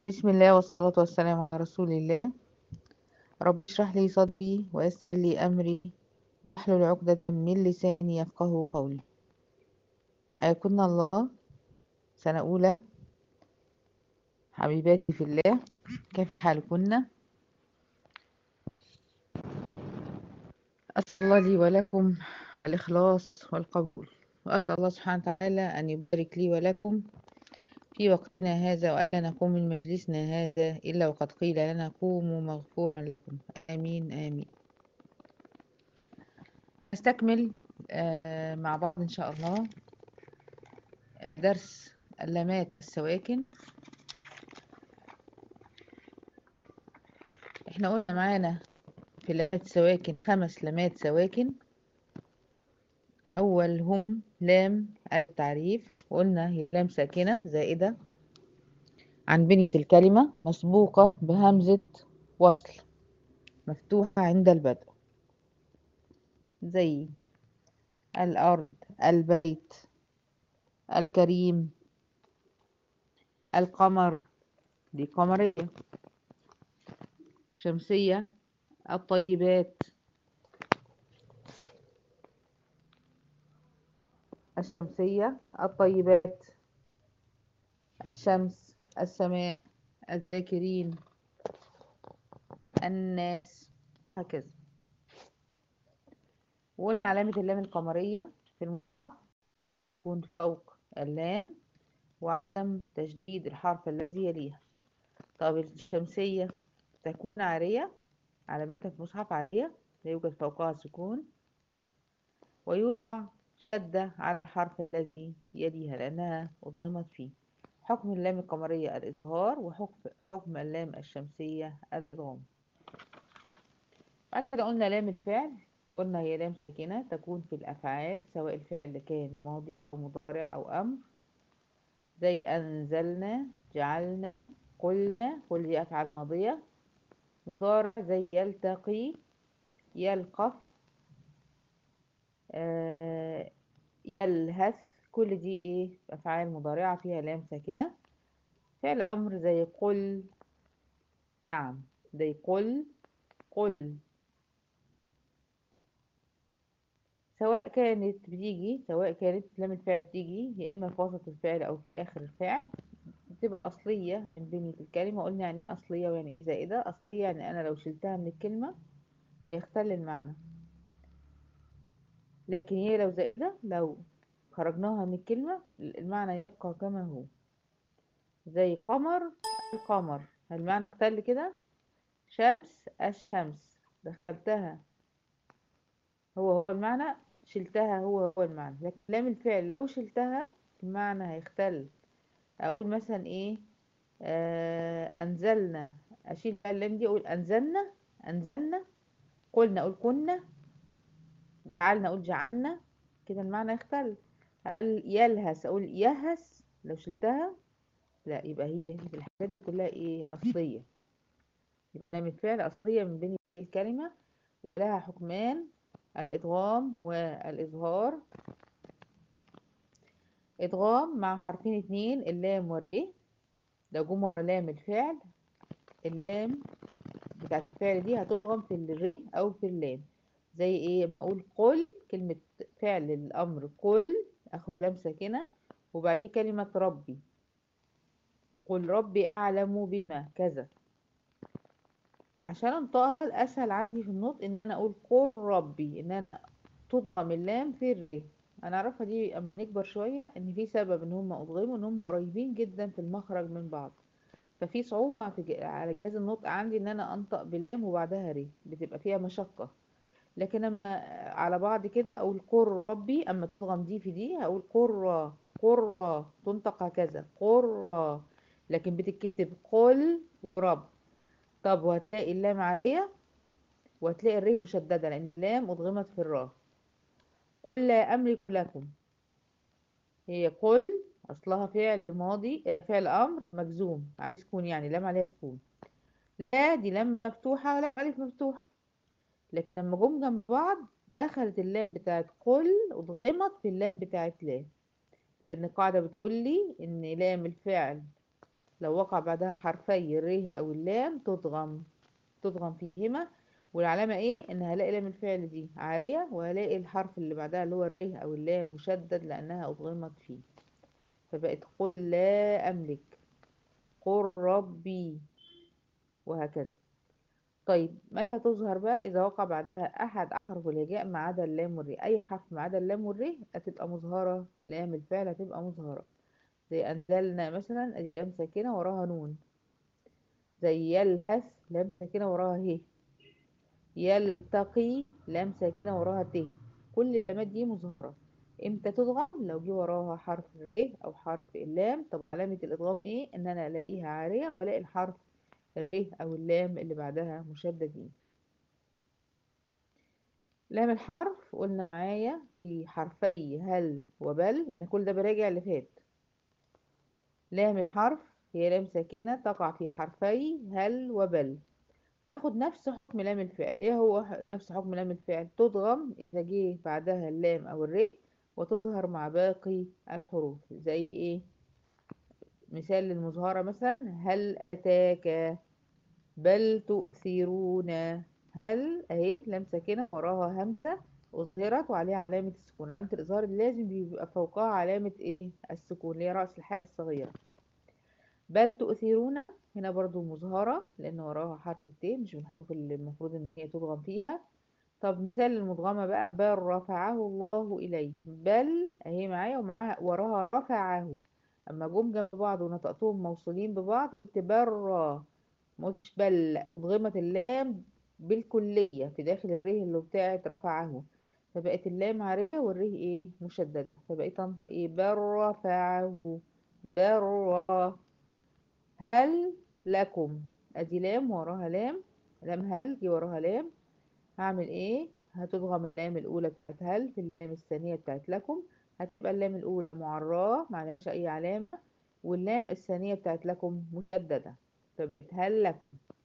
بسم الله والصلاة والسلام على رسول الله رب اشرح لي صدري ويسر لي أمري واحلل عقدة من لساني يفقه قولي حياكن الله سنة أولى حبيباتي في الله كيف حالكن أسأل الله لي ولكم الإخلاص والقبول وأسأل الله سبحانه وتعالى أن يبارك لي ولكم في وقتنا هذا وألا نقوم من مجلسنا هذا إلا وقد قيل لنا قوموا مغفورا لكم آمين آمين نستكمل آه، مع بعض إن شاء الله درس اللامات السواكن احنا قلنا معانا في لامات السواكن خمس لامات سواكن أول هم لام التعريف وقلنا هي لام ساكنة زائدة عن بنية الكلمة مسبوقة بهمزة وصل مفتوحة عند البدء زي الأرض البيت الكريم القمر دي قمرية شمسية الطيبات الشمسية الطيبات الشمس السماء الذاكرين الناس هكذا وقلنا علامة اللام القمرية في المصحف تكون فوق اللام وعدم تشديد الحرف الذي يليها طب الشمسية تكون عارية علامتها في المصحف عارية لا يوجد فوقها سكون ويوضع شدة على الحرف الذي يليها لأنها أضمت فيه حكم اللام القمرية الإظهار وحكم حكم اللام الشمسية الإدغام بعد كده قلنا لام الفعل قلنا هي لام ساكنة تكون في الأفعال سواء الفعل كان ماضي أو مضارع أو أمر زي أنزلنا جعلنا قلنا كل دي أفعال ماضية مضارع زي يلتقي يلقف آه يلهث كل دي ايه أفعال مضارعة فيها لام ساكنة فعل أمر زي قل نعم زي قل قل سواء كانت بتيجي سواء كانت لام الفعل بتيجي يا إما في وسط الفعل أو في آخر الفعل بتبقى أصلية من بنية الكلمة قلنا يعني أصلية ويعني زائدة أصلية يعني أنا لو شلتها من الكلمة يختل المعنى لكن هي لو زائدة لو خرجناها من الكلمة المعنى يبقى كما هو زي قمر القمر المعنى اختل كده شمس الشمس دخلتها هو هو المعنى شلتها هو هو المعنى لكن لام الفعل لو شلتها المعنى هيختل اقول مثلا ايه آه انزلنا اشيل بقى اللام دي اقول انزلنا انزلنا قلنا اقول كنا جعلنا اقول جعلنا كده المعنى يختل هل يلهس اقول يهس لو شلتها لا يبقى هي في الحاجات دي كلها ايه اصليه يبقى لام الفعل اصليه من بين الكلمه ولها حكمان الادغام والاظهار ادغام مع حرفين اتنين اللام والري لو جم ورا لام الفعل اللام بتاعت الفعل دي هتضغم في الري او في اللام زي ايه بقول قل كلمة فعل الامر قل اخد لام ساكنة وبعدين كلمة ربي قل ربي اعلم بما كذا عشان انطقها الاسهل عندي في النطق ان انا اقول قل ربي ان انا تضغم اللام في الري انا اعرفها دي اما نكبر شوية ان في سبب ان هم ادغموا ان هم قريبين جدا في المخرج من بعض ففي صعوبة في على جهاز النطق عندي ان انا انطق باللام وبعدها ري بتبقى فيها مشقة لكن اما على بعض كده اقول قر ربي اما تضغم دي في دي هقول قرة قرة تنطق هكذا قرة لكن بتتكتب قل رب طب وهتلاقي اللام عالية وهتلاقي الري مشددة لان اللام ادغمت في الراء قل لا املك لكم هي قل اصلها فعل ماضي فعل امر مجزوم عايز سكون يعني لام عليها سكون لا دي لام مفتوحة ولا الف مفتوحة لكن لما جم جنب بعض دخلت اللام بتاعت قل وضغمت في اللام بتاعت لا ان القاعدة بتقول لي ان لام الفعل لو وقع بعدها حرفي الر أو اللام تضغم تضغم فيهما والعلامة ايه ان هلاقي لام الفعل دي عالية وهلاقي الحرف اللي بعدها اللي هو الر او اللام مشدد لانها اضغمت فيه فبقت قل لا املك قل ربي وهكذا طيب متى تظهر بقى اذا وقع بعدها احد احرف الهجاء ما عدا اللام والر اي حرف ما عدا اللام والر هتبقى مظهرة لام الفعل هتبقى مظهرة زي انزلنا مثلا ادي لام ساكنة وراها نون زي يلهث لام ساكنة وراها ه يلتقي لام ساكنة وراها ت كل اللامات دي مظهرة امتى تضغم لو جه وراها حرف ر او حرف اللام طب علامة الادغام ايه ان انا الاقيها عارية والاقي الحرف ر او اللام اللي بعدها مشددين لام الحرف قلنا معايا في حرفي هل وبل كل ده براجع اللي فات لام الحرف هي لام ساكنة تقع في حرفي هل وبل تاخد نفس حكم لام الفعل ايه هو نفس حكم لام الفعل تضغم اذا جه بعدها اللام او الر وتظهر مع باقي الحروف زي ايه مثال للمظهرة مثلا هل اتاك بل تؤثرون هل اهي لام ساكنة وراها همزة أظهرت وعليها علامة السكون علامة الإظهار لازم بيبقى فوقها علامة ايه السكون اللي هي رأس الحاء الصغيرة بل تؤثرون هنا برضو مظهرة لأن وراها حرف ت مش من الحروف اللي المفروض إن هي تضغم فيها طب مثال المدغمة بقى بل رفعه الله إليه بل أهي معايا ومعاها وراها رفعه أما جم جنب بعض ونطقتهم موصولين ببعض تبرى مش بل أضغمت اللام بالكلية في داخل الره اللي بتاعت رفعه فبقت اللام عارية والره ايه مشددة فبقيت انطق ايه بل رفعه بل هل لكم ادي لام وراها لام لام هل دي وراها لام هعمل ايه هتضغم اللام الاولى بتاعت هل في اللام الثانيه بتاعت لكم هتبقى اللام الاولى معراه معلهاش اي علامه واللام الثانيه بتاعت لكم مشدده فبقت هل لكم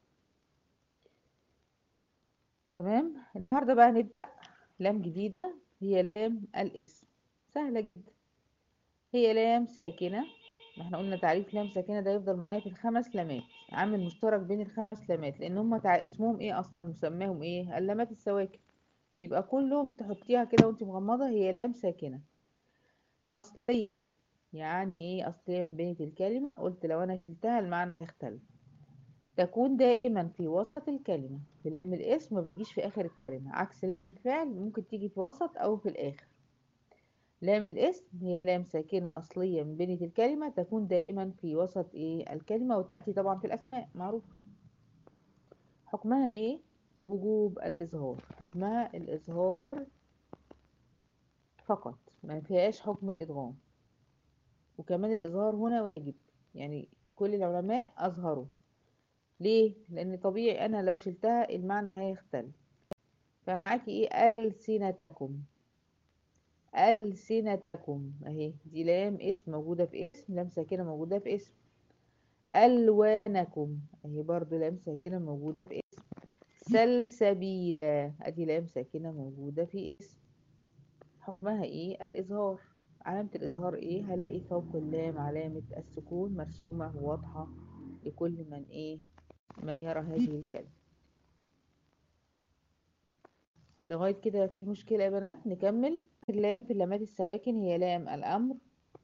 تمام النهارده بقى هنبدا لام جديده هي لام الاسم سهله جدا هي لام ساكنه ما احنا قلنا تعريف لام ساكنه ده يفضل معايا في الخمس لامات عامل مشترك بين الخمس لامات لان هم تع... اسمهم ايه اصلا مسماهم ايه اللامات السواكن يبقى كلهم تحطيها كده وانت مغمضه هي لام ساكنه اصليه يعني ايه اصليه بين الكلمه قلت لو انا شلتها المعنى يختلف تكون دائما في وسط الكلمه في لام الاسم ما بتجيش في اخر الكلمه عكس الفعل ممكن تيجي في الوسط او في الاخر لام الاسم هي لام ساكنة أصلية من بنية الكلمة تكون دائما في وسط إيه الكلمة وتأتي طبعا في الأسماء معروف حكمها إيه؟ وجوب الإظهار حكمها الإظهار فقط ما فيهاش حكم الإدغام وكمان الإظهار هنا واجب يعني كل العلماء أظهروا ليه؟ لأن طبيعي أنا لو شلتها المعنى هيختلف فمعاكي إيه ألسنتكم ألسنتكم أهي دي لام اسم موجودة في اسم لام ساكنة موجودة في اسم ألوانكم أهي برضو لام ساكنة موجودة في اسم سلسبيلا أدي لام ساكنة موجودة في اسم حكمها إيه الإظهار علامة الإظهار إيه هل إيه فوق اللام علامة السكون مرسومة واضحة لكل من إيه من يرى هذه الكلمة لغاية كده في مشكلة يا بنات نكمل اللام في اللامات السواكن هي لام الأمر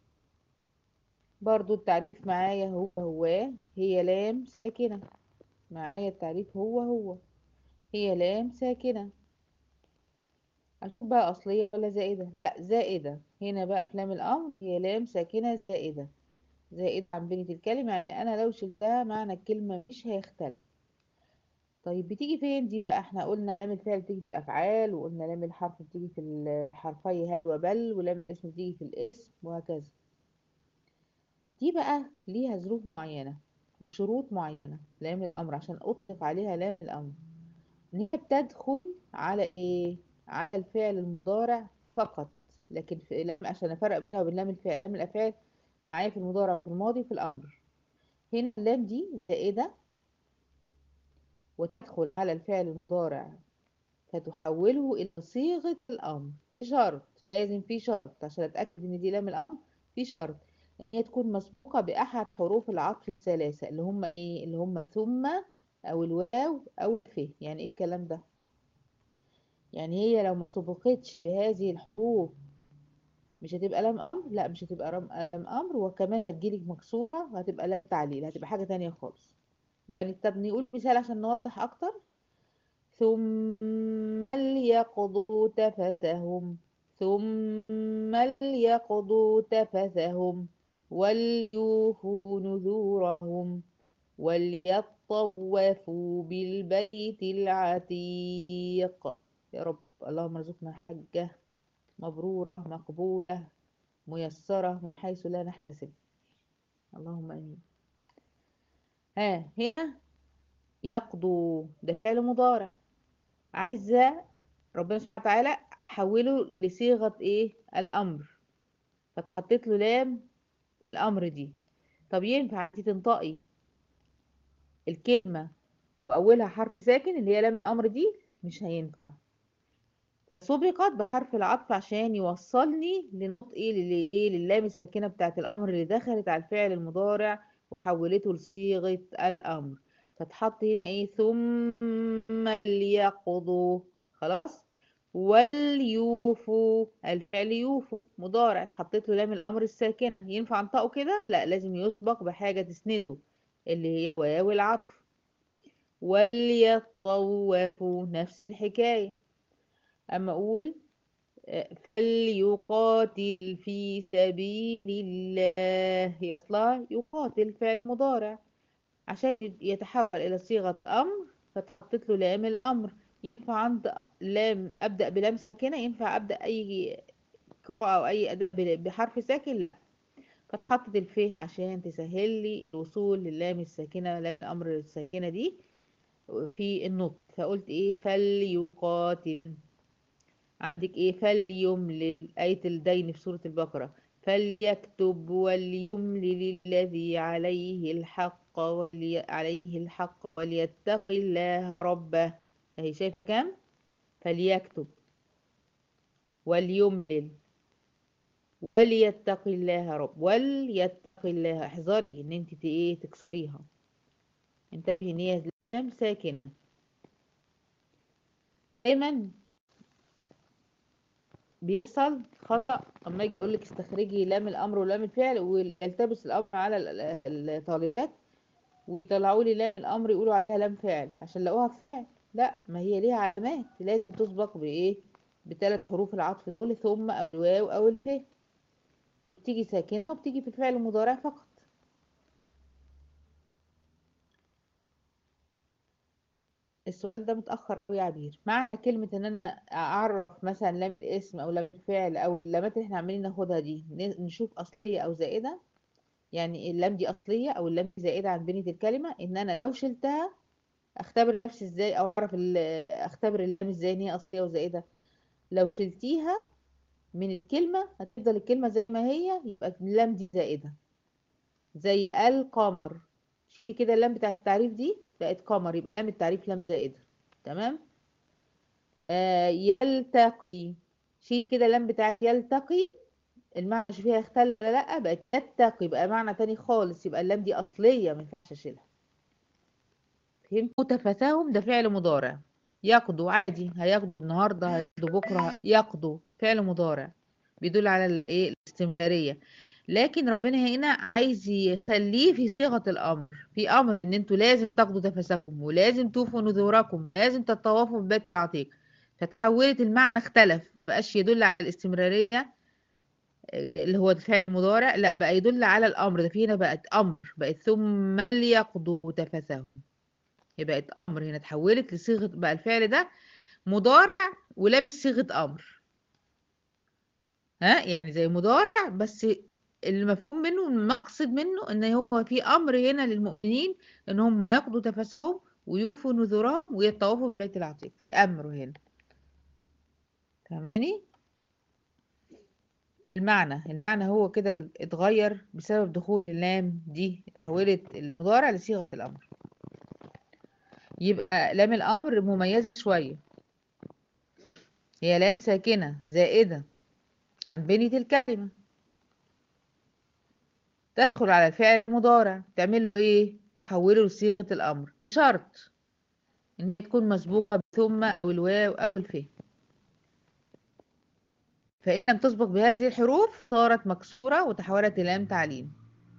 برضو التعريف معايا هو هو هي لام ساكنة معايا التعريف هو هو هي لام ساكنة أشوف بقى أصلية ولا زائدة لا زائدة هنا بقى في لام الأمر هي لام ساكنة زائدة زائدة عن بنية الكلمة يعني أنا لو شلتها معنى الكلمة مش هيختلف طيب بتيجي فين دي بقى احنا قلنا لام الفعل بتيجي في الافعال وقلنا لام الحرف بتيجي في الحرفي هل وبل ولام الاسم بتيجي في الاسم وهكذا دي بقى ليها ظروف معينة شروط معينة لام الامر عشان اطلق عليها لام الامر ان هي بتدخل على ايه على الفعل المضارع فقط لكن في لام عشان افرق بينها وبين لام الفعل لام الافعال معايا في المضارع في الماضي وفي الامر هنا اللام دي زائده وتدخل على الفعل المضارع فتحوله إلى صيغة الأمر شرط لازم في شرط عشان أتأكد إن دي لام الأمر في شرط إن هي تكون مسبوقة بأحد حروف العطف الثلاثة اللي هم ايه اللي هم ثم او الواو او الف يعني ايه الكلام ده يعني هي لو ما طبقتش بهذه الحروف مش هتبقى لام امر لا مش هتبقى رم- لام امر وكمان هتجيلك مكسوره وهتبقى لام تعليل هتبقى حاجه تانية خالص يعني طب نقول مثال عشان نوضح اكتر ثم ليقضوا تفثهم ثم ليقضوا تفثهم وليوفوا نذورهم وليطوفوا بالبيت العتيق يا رب اللهم ارزقنا حجة مبرورة مقبولة ميسرة من حيث لا نحتسب اللهم امين ها هنا يقضوا ده فعل مضارع عايزة ربنا سبحانه وتعالى حوله لصيغة ايه الامر فحطيت له لام الامر دي طب ينفع انت تنطقي الكلمة واولها حرف ساكن اللي هي لام الامر دي مش هينفع سبقت بحرف العطف عشان يوصلني لنطق ايه لل- ايه للام الساكنة بتاعت الامر اللي دخلت على الفعل المضارع وحولته لصيغة الامر فتحط هنا ايه ثم ليقضوا خلاص وليوفوا الفعل يوفوا مضارع حطيت له لام الامر الساكنة ينفع انطقه كده لا لازم يسبق بحاجة تسنده اللي هي واو العطف وليطوفوا نفس الحكاية اما اقول آه، فليقاتل في سبيل الله يطلع يقاتل فعل مضارع عشان يتحول إلى صيغة أمر فتحطت له لام الأمر ينفع عند لام أبدأ بلام ساكنة ينفع أبدأ أي قراءة أو أي أداة بل- بحرف ساكن لا فتحطت الف عشان تسهل لي الوصول للام الساكنة لام الأمر الساكنة دي في النطق فقلت إيه فليقاتل عندك إيه فليملل آية الدين في سورة البقرة فليكتب وليملل الذي عليه الحق ولي عليه الحق وليتق الله ربه اهي شايف كام فليكتب وليملل وليتق الله رب وليتق الله احذري ان انت ت- ايه تكسريها انتبهي ان هي لام ساكنه دايما بيحصل خطأ اما يجي يقول لك استخرجي لام الامر ولام الفعل ويلتبس الامر على ال- ال- الطالبات ويطلعوا لي لام الامر يقولوا عليها لام فعل عشان لقوها فعل لا ما هي ليها علامات لازم تسبق بايه بثلاث حروف العطف دول ثم او الواو او الف بتيجي ساكنه وبتيجي في الفعل المضارع فقط السؤال ده متأخر قوي يا عبير معنى كلمة ان انا اعرف مثلا لام الاسم او لام الفعل او اللامات اللي احنا عمالين ناخدها دي ن- نشوف اصلية او زائدة يعني اللام دي اصلية او اللام دي زائدة عن بنية الكلمة ان انا لو شلتها اختبر نفسي ازاي او اعرف ال- اختبر اللام ازاي ان هي اصلية وزائدة لو شلتيها من الكلمة هتفضل الكلمة زي ما هي يبقى اللام دي زائدة زي القمر شيلي كده اللام بتاع التعريف دي بقت قمر يبقى لام التعريف لام زائدة تمام آه يلتقي شيل كده اللام بتاع يلتقي المعنى مش فيها اختل ولا لا بقت يتقي يبقى معنى تاني خالص يبقى اللام دي أصلية ما ينفعش اشيلها فهمت متفاهم ده فعل مضارع يقضوا عادي هياخدوا النهارده هياخدوا بكره يقضوا فعل مضارع بيدل على الايه الاستمراريه لكن ربنا هنا عايز يخليه في صيغه الامر في امر ان انتوا لازم تاخدوا تفسكم ولازم توفوا نذوركم لازم تطوفوا ببيت العتيق فتحولت المعنى اختلف مبقاش يدل على الاستمراريه اللي هو فعل مضارع لا بقى يدل على الامر ده في هنا بقت امر بقت ثم ليقضوا تفسهم هي بقت امر هنا اتحولت لصيغه بقى الفعل ده مضارع ولابس صيغه امر ها يعني زي مضارع بس المفهوم منه المقصد منه ان هو في امر هنا للمؤمنين ان هم ياخدوا تفسهم ويوفوا نذورهم ويطوفوا ببيت العتيق امر هنا فاهماني المعنى المعنى هو كده اتغير بسبب دخول اللام دي اتحولت المضارع لصيغه الامر يبقى لام الامر مميزه شويه هي لام ساكنه زائده عن بنية الكلمه تدخل على الفعل المضارع تعمل له ايه تحوله لصيغة الامر شرط ان تكون مسبوقة بثم او الواو او الف فإن لم تسبق بهذه الحروف صارت مكسورة وتحولت إلى لام تعليم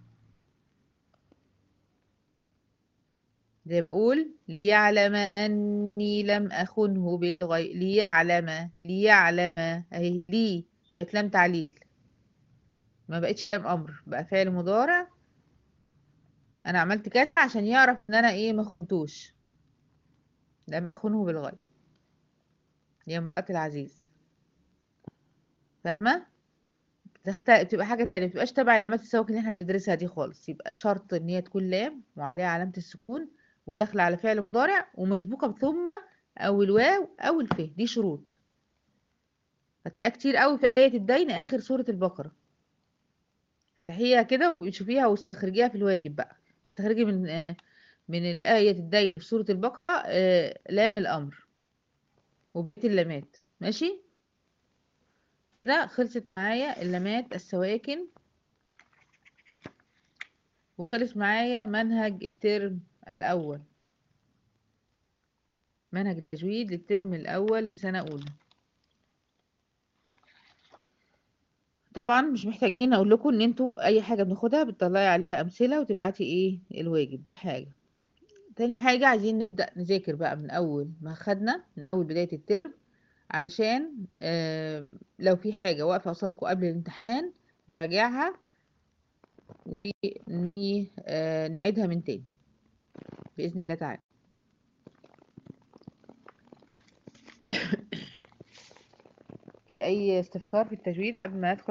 زي بقول ليعلم أني لم أخنه بالغيب ليعلم ليعلم أهي لي بقت لام تعليل ما بقتش لام أمر بقى فعل مضارع أنا عملت كده عشان يعرف إن أنا إيه ما خنتوش لم أخنه بالغيب يا امرأة العزيز فاهمة؟ بتبقى حاجة تانية مبتبقاش تبع علامات السواك اللي احنا بندرسها دي خالص يبقى شرط ان هي تكون لام وعليها علامة السكون وداخلة على فعل مضارع ومسبوقة بثم او الواو او الف دي شروط هتلاقيها كتير قوي في آية الدين آخر سورة البقرة هي كده وتشوفيها واستخرجيها في الواجب بقى تخرجي من من آية الدين في سورة البقرة آه لام الأمر وبيت اللامات ماشي كده خلصت معايا اللامات السواكن وخلص معايا منهج الترم الأول منهج التجويد للترم الأول سنة أولى طبعا مش محتاجين أقول لكم إن انتوا أي حاجة بناخدها بتطلعي عليها أمثلة وتبعتي إيه الواجب حاجة تاني حاجة عايزين نبدأ نذاكر بقى من أول ما خدنا من أول بداية الترم عشان آه لو في حاجة واقفة قصادكم قبل الامتحان نراجعها ونعيدها من تاني بإذن الله تعالى أي استفسار في التجويد قبل ما ندخل